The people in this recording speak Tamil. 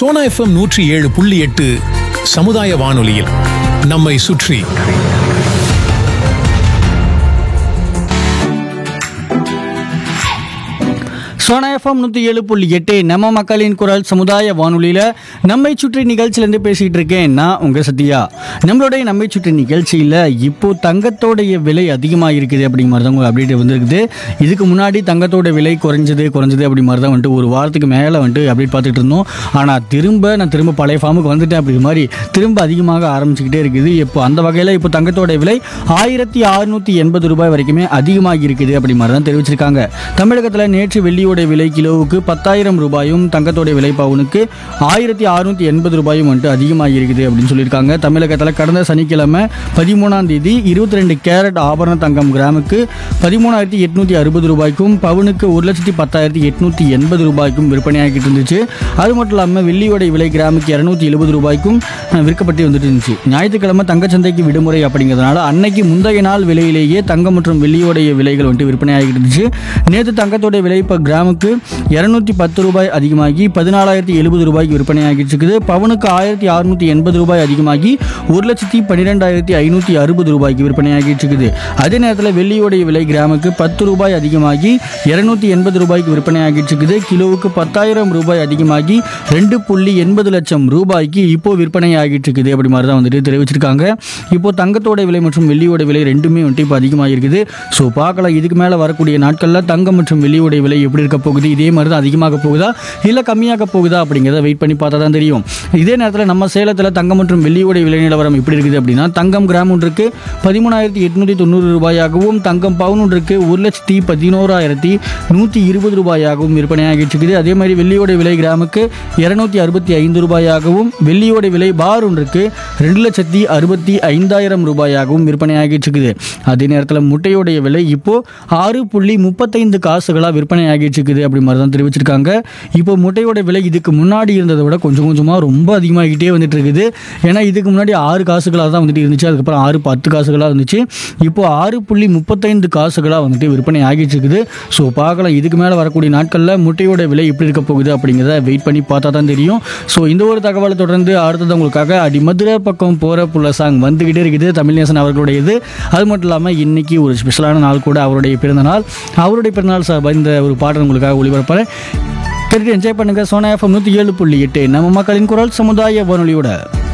சோனா எஃப்எம் நூற்றி ஏழு புள்ளி எட்டு சமுதாய வானொலியில் நம்மை சுற்றி சோனா எஃப்எம் நூற்றி ஏழு புள்ளி எட்டு நம்ம மக்களின் குரல் சமுதாய வானொலியில் நம்மை சுற்றி நிகழ்ச்சியிலேருந்து பேசிகிட்டு இருக்கேன் நான் உங்கள் சத்யா நம்மளுடைய நம்மை சுற்றி நிகழ்ச்சியில் இப்போ தங்கத்தோடைய விலை அதிகமாக இருக்குது அப்படிங்கிற மாதிரி தான் உங்களுக்கு அப்டேட் வந்திருக்குது இதுக்கு முன்னாடி தங்கத்தோட விலை குறைஞ்சது குறைஞ்சது அப்படி மாதிரி தான் வந்துட்டு ஒரு வாரத்துக்கு மேலே வந்துட்டு அப்டேட் பார்த்துட்டு இருந்தோம் ஆனால் திரும்ப நான் திரும்ப பழைய ஃபார்முக்கு வந்துட்டேன் அப்படி மாதிரி திரும்ப அதிகமாக ஆரம்பிச்சுக்கிட்டே இருக்குது இப்போ அந்த வகையில் இப்போ தங்கத்தோட விலை ஆயிரத்தி அறுநூற்றி எண்பது ரூபாய் வரைக்குமே அதிகமாகி இருக்குது அப்படி மாதிரி தான் தெரிவிச்சிருக்காங்க தமிழகத்தில் நேற்று வெள்ளியோட விலை கிலோவுக்கு பத்தாயிரம் ரூபாயும் தங்கத்தோட விலை பவுனுக்கு ஆயிரத்தி அறுநூற்றி எண்பது ரூபாயும் வந்துட்டு அதிகமாகி இருக்குது அப்படின்னு சொல்லியிருக்காங்க தமிழகத்தில் கடந்த சனிக்கிழமை பதிமூணாம் தேதி இருபத்தி ரெண்டு கேரட் ஆபரண தங்கம் கிராமுக்கு பதிமூணாயிரத்தி எட்நூற்றி அறுபது ரூபாய்க்கும் பவுனுக்கு ஒரு லட்சத்தி பத்தாயிரத்தி எட்நூற்றி எண்பது ரூபாய்க்கும் விற்பனையாகிட்டு இருந்துச்சு அது மட்டும் இல்லாமல் வெள்ளியோட விலை கிராமுக்கு இரநூத்தி எழுபது ரூபாய்க்கும் அஹ், விற்கப்பட்டு வந்துட்டு இருந்துச்சு ஞாயிற்றுக்கிழமை தங்கச்சந்தைக்கு விடுமுறை அப்படிங்கிறதுனால அன்னைக்கு முந்தைய நாள் விலையிலேயே தங்கம் மற்றும் வெள்ளியோடைய விலைகள் வந்துட்டு விற்பனையாகிட்டு இருந்துச்சு நேற்று தங்கத்தோட விலை இப்போ கிராமுக்கு இரநூத்தி பத்து ரூபாய் அதிகமாகி பதினாலாயிரத்தி எழுபது ரூபாய்க்கு விற்பனையாகிட்டு இருக்குது பவுனுக்கு ஆயிரத்தி அறுநூற்றி எண்பது ரூபாய் அதிகமாகி ஒரு லட்சத்தி பன்னிரெண்டாயிரத்தி ஐநூற்றி அறுபது ரூபாய்க்கு விற்பனையாகிட்டு இருக்குது அதே நேரத்தில் வெள்ளியோடைய விலை கிராமுக்கு பத்து ரூபாய் அதிகமாகி இருநூத்தி எண்பது ரூபாய்க்கு விற்பனையாகிட்டு இருக்குது கிலோவுக்கு பத்தாயிரம் ரூபாய் அதிகமாகி ரெண்டு புள்ளி எண்பது லட்சம் ரூபாய்க்கு இப்போ விற்பனையாகிட்டு இருக்குது அப்படி மாதிரி தான் வந்துட்டு தெரிவிச்சிருக்காங்க இப்போ தங்கத்தோட விலை மற்றும் வெள்ளியோட விலை ரெண்டுமே வந்துட்டு இப்போ அதிகமாக இருக்குது ஸோ பார்க்கலாம் இதுக்கு மேலே வரக்கூடிய நாட்களில் தங்கம் மற்றும் வெள்ளியோட விலை எப்படி இருக்க போகுது இதே மாதிரி தான் அதிகமாக போகுதா இல்லை கம்மியாக போகுதா அப்படிங்கிறத வெயிட் பண்ணி பார்த்தா தான் தெரியும் இதே நேரத்தில் நம்ம சேலத்தில் தங்கம் மற்றும் வெள்ளியோட விலை நிலவரம் எப்படி இருக்குது அப்படின்னா தங்கம் கிராம் ஒன்றுக்கு பதிமூணாயிரத்தி எட்நூற்றி தொண்ணூறு ரூபாயாகவும் தங்கம் பவுன் ஒன்றுக்கு ஒரு லட்சத்தி பதினோராயிரத்தி நூற்றி இருபது ரூபாயாகவும் விற்பனையாகிட்டு இருக்குது அதே மாதிரி வெள்ளியோட விலை கிராமுக்கு இரநூத்தி அறுபத்தி ஐந்து ரூபாயாகவும் வெள்ளியோட விலை பார் ஒன்றுக்கு ரெண்டு லட்சத்தி அறுபத்தி ஐந்தாயிரம் ரூபாயாகவும் விற்பனையாகிட்டு இருக்குது அதே நேரத்தில் முட்டையோடைய விலை இப்போ ஆறு புள்ளி முப்பத்தைந்து காசுகளாக விற்பனையாகிட்டு இருக்குது அப்படி மாதிரி தான் தெரிவிச்சிருக்காங்க இப்போ முட்டையோட விலை இதுக்கு முன்னாடி இருந்ததை விட கொஞ்சம் கொஞ்சமாக ரொம்ப அதிகமாகிட்டே வந்துட்டு இருக்குது ஏன்னா இதுக்கு முன்னாடி ஆறு காசுகளாக தான் வந்துட்டு இருந்துச்சு அதுக்கப்புறம் ஆறு பத்து காசுகளாக இருந்துச்சு இப்போ ஆறு புள்ளி முப்பத்தைந்து காசுகளாக வந்துட்டு விற்பனை ஆகிட்டு இருக்குது ஸோ பார்க்கலாம் இதுக்கு மேலே வரக்கூடிய நாட்களில் முட்டையோட விலை எப்படி இருக்க போகுது அப்படிங்கிறத வெயிட் பண்ணி பார்த்தா தான் தெரியும் ஸோ இந்த ஒரு தகவலை தொடர்ந்து அடுத்தது உங்களுக்காக அடி மதுரை பக்கம் போகிற புள்ள சாங் வந்துக்கிட்டே இருக்குது தமிழ்நேசன் அவர்களுடையது அது மட்டும் இல்லாமல் இன்னைக்கு ஒரு ஸ்பெஷலான நாள் கூட அவருடைய பிறந்த நாள் அவருடைய பிறந்தநாள் சார்பாக இந்த ஒரு பாடல் உங்களுக்காக ஒளிபரப்புறேன் கேட்டுட்டு என்ஜாய் பண்ணுங்கள் சோனா எஃப்எம் நூற்றி ஏழு புள்ளி எட்டு நம்ம மக்களின் குரல் சமுதாய வானொலியோட